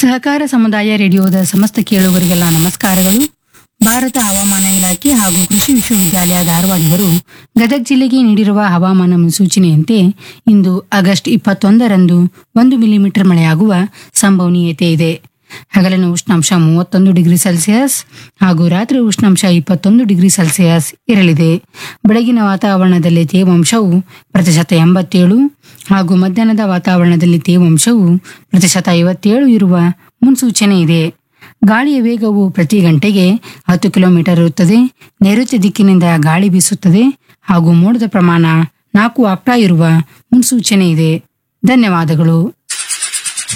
ಸಹಕಾರ ಸಮುದಾಯ ರೇಡಿಯೋದ ಸಮಸ್ತ ಕೇಳುಗರಿಗೆಲ್ಲ ನಮಸ್ಕಾರಗಳು ಭಾರತ ಹವಾಮಾನ ಇಲಾಖೆ ಹಾಗೂ ಕೃಷಿ ವಿಶ್ವವಿದ್ಯಾಲಯ ಧಾರವಾಡಿಗರು ಗದಗ ಜಿಲ್ಲೆಗೆ ನೀಡಿರುವ ಹವಾಮಾನ ಮುನ್ಸೂಚನೆಯಂತೆ ಇಂದು ಆಗಸ್ಟ್ ಇಪ್ಪತ್ತೊಂದರಂದು ಒಂದು ಮಿಲಿಮೀಟರ್ ಮಳೆಯಾಗುವ ಸಂಭವನೀಯತೆ ಇದೆ ಹಗಲಿನ ಉಷ್ಣಾಂಶ ಮೂವತ್ತೊಂದು ಡಿಗ್ರಿ ಸೆಲ್ಸಿಯಸ್ ಹಾಗೂ ರಾತ್ರಿ ಉಷ್ಣಾಂಶ ಇಪ್ಪತ್ತೊಂದು ಡಿಗ್ರಿ ಸೆಲ್ಸಿಯಸ್ ಇರಲಿದೆ ಬೆಳಗಿನ ವಾತಾವರಣದಲ್ಲಿ ತೇವಾಂಶವು ಪ್ರತಿಶತ ಎಂಬತ್ತೇಳು ಹಾಗೂ ಮಧ್ಯಾಹ್ನದ ವಾತಾವರಣದಲ್ಲಿ ತೇವಾಂಶವು ಪ್ರತಿಶತ ಐವತ್ತೇಳು ಇರುವ ಮುನ್ಸೂಚನೆ ಇದೆ ಗಾಳಿಯ ವೇಗವು ಪ್ರತಿ ಗಂಟೆಗೆ ಹತ್ತು ಕಿಲೋಮೀಟರ್ ಇರುತ್ತದೆ ನೈಋತ್ಯ ದಿಕ್ಕಿನಿಂದ ಗಾಳಿ ಬೀಸುತ್ತದೆ ಹಾಗೂ ಮೋಡದ ಪ್ರಮಾಣ ನಾಲ್ಕು ಆಕ್ಟಾ ಇರುವ ಮುನ್ಸೂಚನೆ ಇದೆ ಧನ್ಯವಾದಗಳು